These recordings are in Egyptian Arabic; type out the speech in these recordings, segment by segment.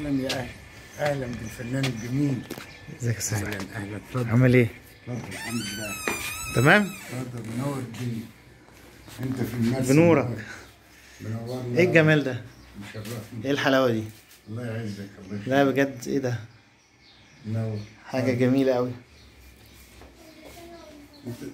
اهلا يا اهلا اهلا بالفنان الجميل ازيك يا استاذ اهلا اهلا اتفضل عامل ايه؟ اتفضل الحمد لله تمام؟ اتفضل منور الدنيا انت في المرسى بنورك. منورنا ايه الجمال ده؟ مشرفني ايه الحلاوه دي؟ الله يعزك الله يخليك لا بجد ايه ده؟ منور حاجه جميله قوي انت-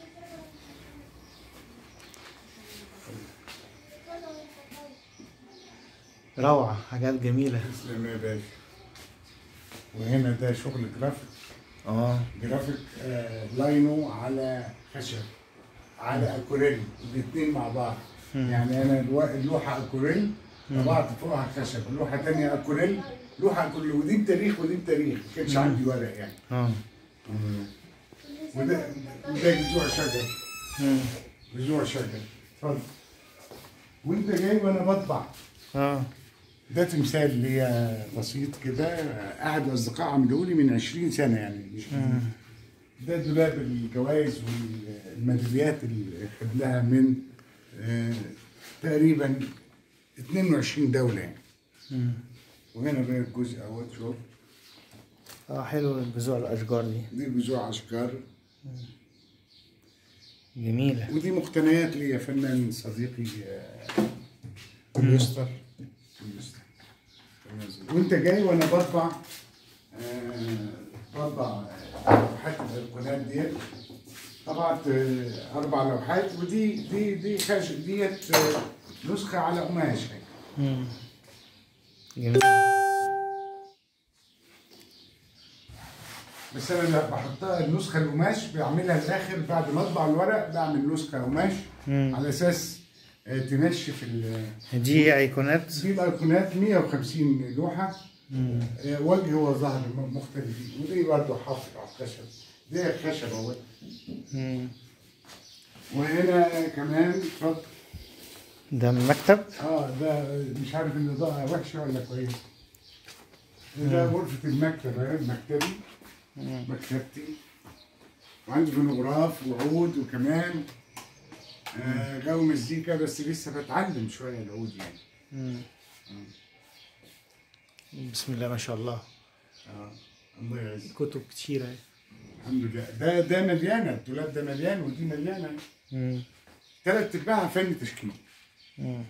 روعه حاجات جميله تسلم يا باشا وهنا ده شغل جرافيك اه جرافيك آه لاينو على خشب على اكوريل الاثنين مع بعض يعني انا الو- اللوحه اكوريل طبعت فوقها خشب اللوحه تانية اكوريل لوحه اكوريل ودي بتاريخ ودي بتاريخ ما كانش عندي ورق يعني اه وده وده جذوع شجر مم. جذوع شجر اتفضل وانت جاي وانا بطبع اه ده تمثال ليا بسيط كده احد الاصدقاء عملوه لي من 20 سنه يعني مش جديد. ده دولاب الجوائز والميداليات اللي خد لها من آه، تقريبا 22 دوله يعني مم. وهنا بقى الجزء اهوت شوف اه حلو جذوع الاشجار دي دي جذوع اشجار جميله ودي مقتنيات لي يا فنان صديقي آه، اليستر اليستر وانت جاي وانا بطبع آه، بطبع لوحات الايقونات ديت طبعت آه، اربع لوحات ودي دي دي خش ديت آه، نسخه على قماش مم. جميل بس انا لا بحطها النسخه القماش بعملها الاخر بعد ما اطبع الورق بعمل نسخه قماش مم. على اساس آه، تنشف ال- دي ايقونات دي الايقونات 150 لوحه مم. آه، وجه وظهر م- مختلفين ودي برضه حفر على الخشب دي خشب اهو مم. وهنا كمان اتفضل ده من مكتب اه ده مش عارف الاضاءه وحشه ولا كويسه ده غرفه المكتب اهي مكتبي مم. مكتبتي وعندي فونوغراف وعود وكمان آه جو مزيكا بس لسه بتعلم شويه العود يعني مم. بسم الله ما شاء الله اه الله يعزك كتب كتيرة الحمد لله ده ده مليانه الدولاب ده مليان ودي مليانه مم. ثلاث ارباعها فن تشكيل مم.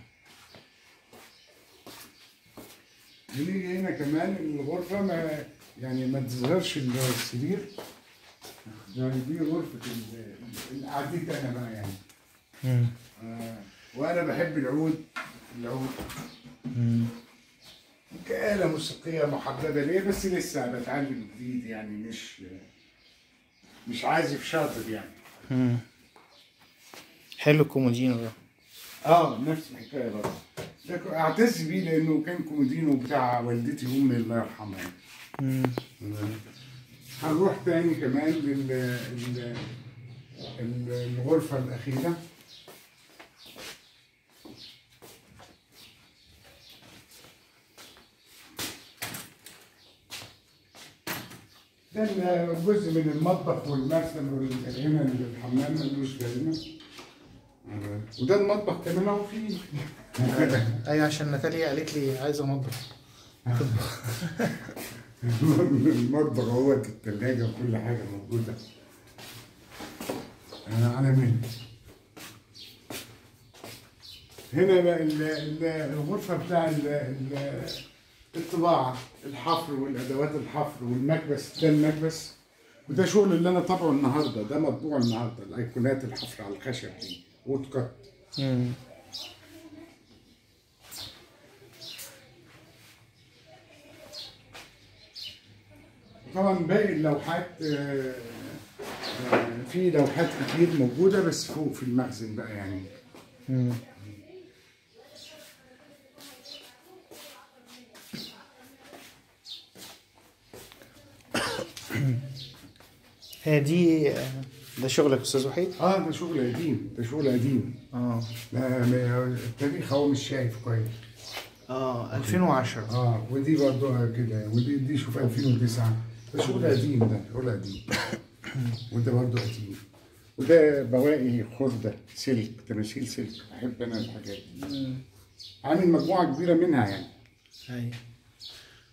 نيجي هنا كمان الغرفه ما يعني ما تظهرش السرير يعني دي غرفه ال- ال- قعدتي انا بقى يعني مم. آه وانا بحب العود العود مم. كآلة موسيقية محببة ليا بس لسه بتعلم جديد يعني مش مش عازف شاطر يعني مم. حلو الكومودينو ده اه نفس الحكاية برضه ده ك- اعتز بيه لانه كان كومودينو بتاع والدتي امي الله يرحمها يعني. مم. هنروح تاني كمان لل ال- ال- الغرفة الأخيرة ده ال- جزء من المطبخ والمرسم وال- هنا الحمام ملوش لازمة وده المطبخ كمان اهو فيه ايوه عشان ناتاليا قالت لي عايزه مطبخ المطبخ اهوت التلاجة وكل حاجة موجودة آه، على مين هنا بقى ال- ال- الغرفة بتاع ال- ال- الطباعة الحفر والأدوات الحفر والمكبس ده المكبس وده شغل اللي أنا طبعه النهاردة ده مطبوع النهاردة الأيقونات الحفر على الخشب دي وودكات مم. طبعا باقي اللوحات آه، آه، في لوحات كتير موجودة بس فوق في المخزن بقى يعني مم. هي دي ده شغلك يا استاذ وحيد؟ اه ده شغل قديم ده شغل قديم اه لا ما- التاريخ هو مش شايف كويس اه 2010 اه ودي برضه كده ودي دي شوف 2009 ده شغل قديم ده شغل قديم وده برضه قديم وده بواقي خردة سلك تماثيل سلك بحب انا الحاجات دي مم. عامل مجموعة كبيرة منها يعني ايوه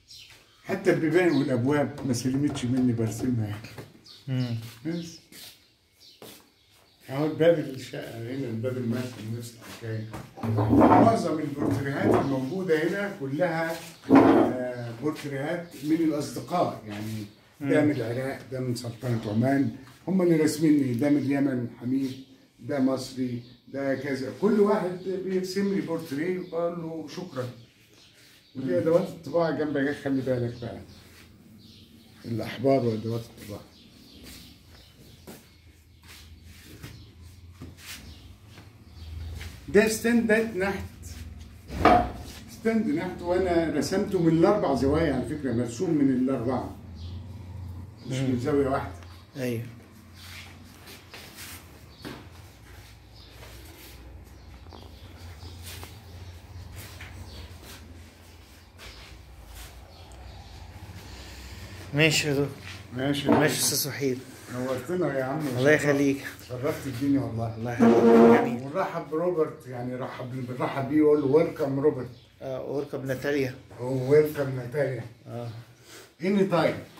حتى البيبان والابواب ما سلمتش مني برسمها مم. بس اهو الباب الشقه هنا الباب المدخل نفس الحكايه معظم البورتريهات الموجوده هنا كلها آه، بورتريهات من الاصدقاء يعني ده من العراق ده من سلطنه عمان هم اللي راسميني ده من اليمن حميد ده مصري ده كذا كل واحد بيرسم لي بورتريه وبقول له شكرا ودي ادوات الطباعه جنبك خلي بالك بقى الاحبار وادوات الطباعه ده ستاند ده نحت ستاند نحت وانا رسمته من الاربع زوايا على فكره مرسوم من الاربعه مش من زاويه واحده ايوه ماشي يا دكتور ماشي ماشي يا استاذ وحيد نورتنا يا عم الله يخليك شرفت الدنيا والله الله يخليك جميل ونرحب بروبرت يعني رحب بنرحب بيه وقول له ويلكم روبرت آه، واركب ناتاليا ويلكم ناتاليا اه اني تايم